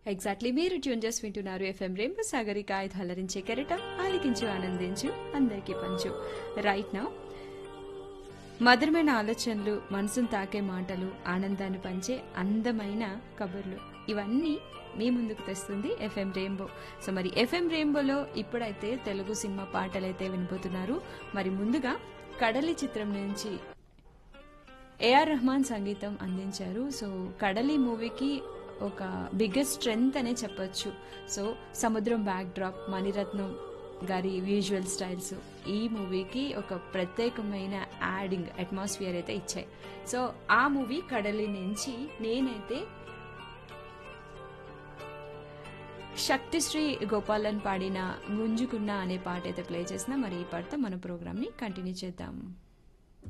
exactly మీరు tune చేసి వింటున్నారు ఎఫ్ఎం రేంబో సాగరిక ఐదు హలరించే కెరటం ఆలికించు ఆనందించు అందరికీ పంచు రైట్ నా మధురమైన ఆలోచనలు మనసును తాకే మాటలు ఆనందాన్ని పంచే అందమైన కబుర్లు ఇవన్నీ మీ ముందుకు తెస్తుంది ఎఫ్ఎం రెయిన్బో సో మరి ఎఫ్ఎం రెయిన్బోలో ఇప్పుడైతే తెలుగు సినిమా పాటలైతే వినిపోతున్నారు మరి ముందుగా కడలి చిత్రం నుంచి ఏఆర్ రెహమాన్ సంగీతం అందించారు సో కడలి మూవీకి ఒక బిగ్గెస్ట్ స్ట్రెంగ్త్ అనే చెప్పొచ్చు సో సముద్రం బ్యాక్ డ్రాప్ మణిరత్నం గారి విజువల్ స్టైల్స్ ఈ మూవీకి ఒక ప్రత్యేకమైన యాడింగ్ అట్మాస్ఫియర్ అయితే ఇచ్చాయి సో ఆ మూవీ కడలి నుంచి నేనైతే శక్తిశ్రీ గోపాలన్ పాడిన గుంజుకున్న అనే పాట అయితే ప్లే చేసిన మరి ఈ పాటతో మన ప్రోగ్రామ్ని కంటిన్యూ చేద్దాం